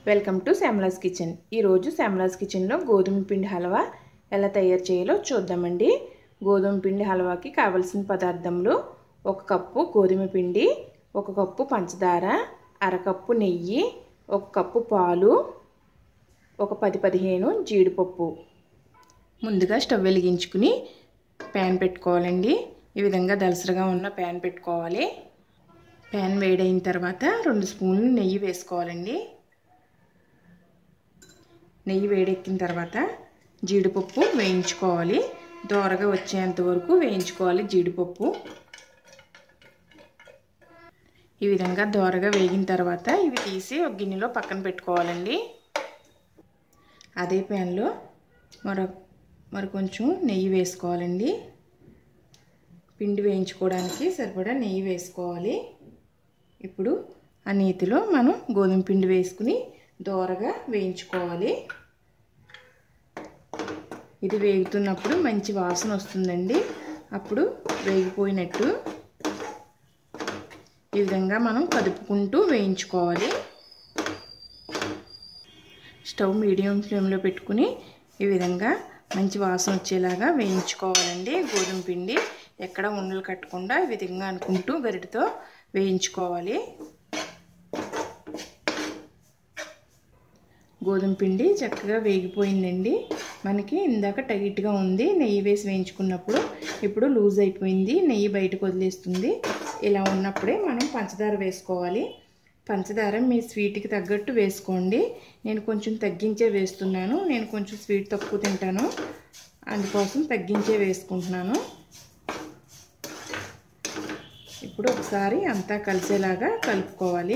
welcome to శ్యామలాస్ kitchen ఈరోజు శ్యామలాస్ కిచెన్లో గోధుమ పిండి హల్వా ఎలా తయారు చేయాలో చూద్దామండి గోధుమ పిండి హల్వాకి కావలసిన పదార్థములు ఒక కప్పు గోధుమ పిండి ఒక కప్పు పంచదార అరకప్పు నెయ్యి ఒక కప్పు పాలు ఒక పది పదిహేను జీడిపప్పు ముందుగా స్టవ్ వెలిగించుకుని ప్యాన్ పెట్టుకోవాలండి ఈ విధంగా దలసరగా ఉన్న ప్యాన్ పెట్టుకోవాలి ప్యాన్ వేడైన తర్వాత రెండు స్పూన్లు నెయ్యి వేసుకోవాలండి నెయ్యి వేడెక్కిన తర్వాత జీడిపప్పు వేయించుకోవాలి దోరగా వచ్చేంత వరకు వేయించుకోవాలి జీడిపప్పు ఈ విధంగా దోరగా వేగిన తర్వాత ఇవి తీసి ఒక గిన్నెలో పక్కన పెట్టుకోవాలండి అదే ప్యాన్లో మరో మరి కొంచెం నెయ్యి వేసుకోవాలండి పిండి వేయించుకోవడానికి సరిపడా నెయ్యి వేసుకోవాలి ఇప్పుడు ఆ నీతిలో మనం గోధుమ పిండి వేసుకుని దోరగా వేయించుకోవాలి ఇది వేగుతున్నప్పుడు మంచి వాసన వస్తుందండి అప్పుడు వేగిపోయినట్టు ఈ విధంగా మనం కదుపుకుంటూ వేయించుకోవాలి స్టవ్ మీడియం ఫ్లేమ్లో పెట్టుకుని ఈ విధంగా మంచి వాసన వచ్చేలాగా వేయించుకోవాలండి గోధుమ పిండి ఎక్కడ ఉండలు కట్టకుండా ఈ విధంగా అనుకుంటూ గరిటతో వేయించుకోవాలి గోధుమ పిండి చక్కగా వేగిపోయిందండి మనకి ఇందాక టైట్గా ఉంది నెయ్యి వేసి వేయించుకున్నప్పుడు ఇప్పుడు లూజ్ అయిపోయింది నెయ్యి బయటకు వదిలేస్తుంది ఇలా ఉన్నప్పుడే మనం పంచదార వేసుకోవాలి పంచదార మీ స్వీట్కి తగ్గట్టు వేసుకోండి నేను కొంచెం తగ్గించే వేస్తున్నాను నేను కొంచెం స్వీట్ తక్కువ తింటాను అందుకోసం తగ్గించే వేసుకుంటున్నాను ఇప్పుడు ఒకసారి అంతా కలిసేలాగా కలుపుకోవాలి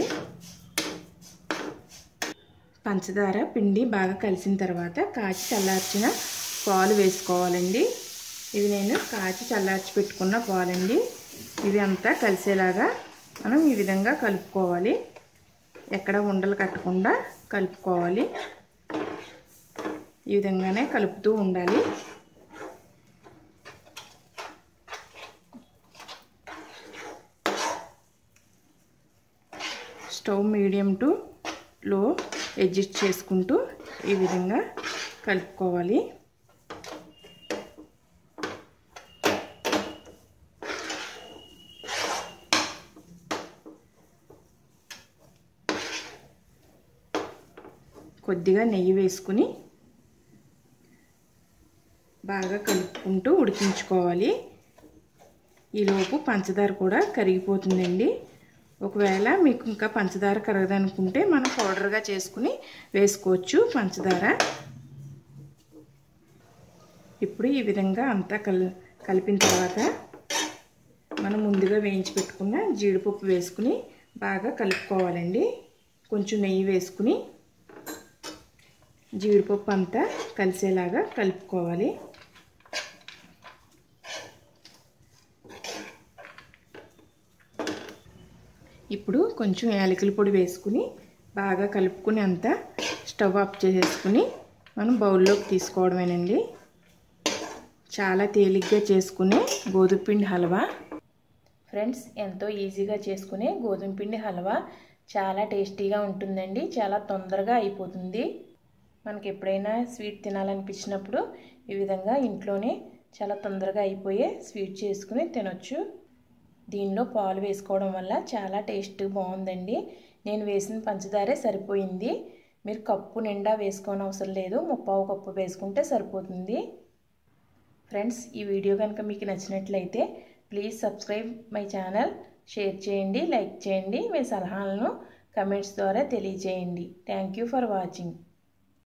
పంచదార పిండి బాగా కలిసిన తర్వాత కాచి చల్లార్చిన పాలు వేసుకోవాలండి ఇవి నేను కాచి చల్లార్చి పెట్టుకున్న పాలండి ఇవి అంతా కలిసేలాగా మనం ఈ విధంగా కలుపుకోవాలి ఎక్కడ ఉండలు కట్టకుండా కలుపుకోవాలి ఈ విధంగానే కలుపుతూ ఉండాలి stove medium to low adjust చేసుకుంటూ ఈ విధంగా కలుపుకోవాలి కొద్దిగా నెయ్యి వేసుకుని బాగా కలుపుకుంటూ ఉడికించుకోవాలి ఈలోపు పంచదార కూడా కరిగిపోతుందండి ఒకవేళ మీకు ఇంకా పంచదార కరగదనుకుంటే మనం పౌడర్గా చేసుకుని వేసుకోవచ్చు పంచదార ఇప్పుడు ఈ విధంగా అంతా కల్ కలిపిన తర్వాత మనం ముందుగా వేయించి పెట్టుకున్న జీడిపప్పు వేసుకుని బాగా కలుపుకోవాలండి కొంచెం నెయ్యి వేసుకుని జీడిపప్పు అంతా కలిసేలాగా కలుపుకోవాలి ఇప్పుడు కొంచెం యాలకుల పొడి వేసుకుని బాగా కలుపుకుని అంతా స్టవ్ ఆఫ్ చేసేసుకుని మనం బౌల్లోకి తీసుకోవడమేనండి చాలా తేలిగ్గా చేసుకునే గోధుమ పిండి హల్వా ఫ్రెండ్స్ ఎంతో ఈజీగా చేసుకునే గోధుమ పిండి హల్వా చాలా టేస్టీగా ఉంటుందండి చాలా తొందరగా అయిపోతుంది మనకి ఎప్పుడైనా స్వీట్ తినాలనిపించినప్పుడు ఈ విధంగా ఇంట్లోనే చాలా తొందరగా అయిపోయే స్వీట్ చేసుకుని తినొచ్చు దీనిలో పాలు వేసుకోవడం వల్ల చాలా టేస్ట్ బాగుందండి నేను వేసిన పంచదారే సరిపోయింది మీరు కప్పు నిండా వేసుకోని అవసరం లేదు ముప్పావు కప్పు వేసుకుంటే సరిపోతుంది ఫ్రెండ్స్ ఈ వీడియో కనుక మీకు నచ్చినట్లయితే please subscribe my channel share చేయండి లైక్ చేయండి మీ సలహాలను కమెంట్స్ ద్వారా తెలియజేయండి థ్యాంక్ యూ ఫర్ వాచింగ్